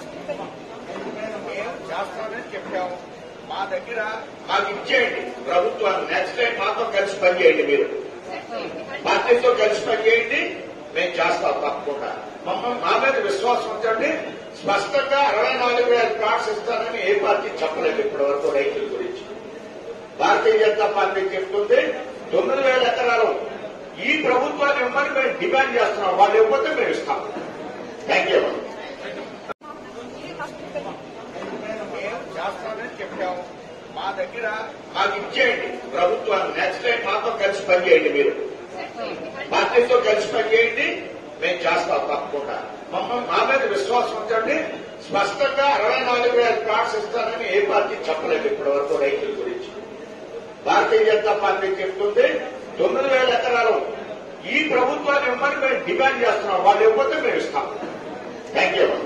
మేము చేస్తామని చెప్పాము మా దగ్గర మాకు ఇచ్చేయండి ప్రభుత్వాన్ని నెక్స్ట్ టైం మాతో కలిసి పనిచేయండి మీరు పార్టీతో కలిసి పనిచేయండి మేము చేస్తాం తప్పకుండా మమ్మల్ని మా మీద విశ్వాసం ఉంచండి స్పష్టంగా అరవై నాలుగు వేల కార్డ్స్ ఇస్తానని ఏ పార్టీ చెప్పలేదు ఇప్పటి వరకు రైతుల గురించి భారతీయ జనతా పార్టీ చెప్తుంది తొమ్మిది వేల ఎకరాలు ఈ ప్రభుత్వాన్ని ఇవ్వమని మేము డిమాండ్ చేస్తున్నాం వాళ్ళు ఇవ్వకపోతే మేము ఇస్తాం థ్యాంక్ యూ మేము చేస్తామని చెప్పాము మా దగ్గర మాకు ఇచ్చేయండి ప్రభుత్వాన్ని నెక్స్ట్ టైం మాతో కలిసి పనిచేయండి మీరు పార్టీతో కలిసి పనిచేయండి మేము చేస్తాం తప్పకుండా మమ్మల్ని మా మీద విశ్వాసం ఉంచండి స్పష్టంగా అరవై నాలుగు వేల కార్డ్స్ ఇస్తానని ఏ పార్టీ చెప్పలేదు ఇప్పటి వరకు రైతుల గురించి భారతీయ జనతా పార్టీ చెప్తుంది తొమ్మిది వేల ఎకరాలు ఈ ప్రభుత్వాన్ని ఇవ్వమని మేము డిమాండ్ చేస్తున్నాం వాళ్ళు ఇవ్వకపోతే మేము ఇస్తాం థ్యాంక్ యూ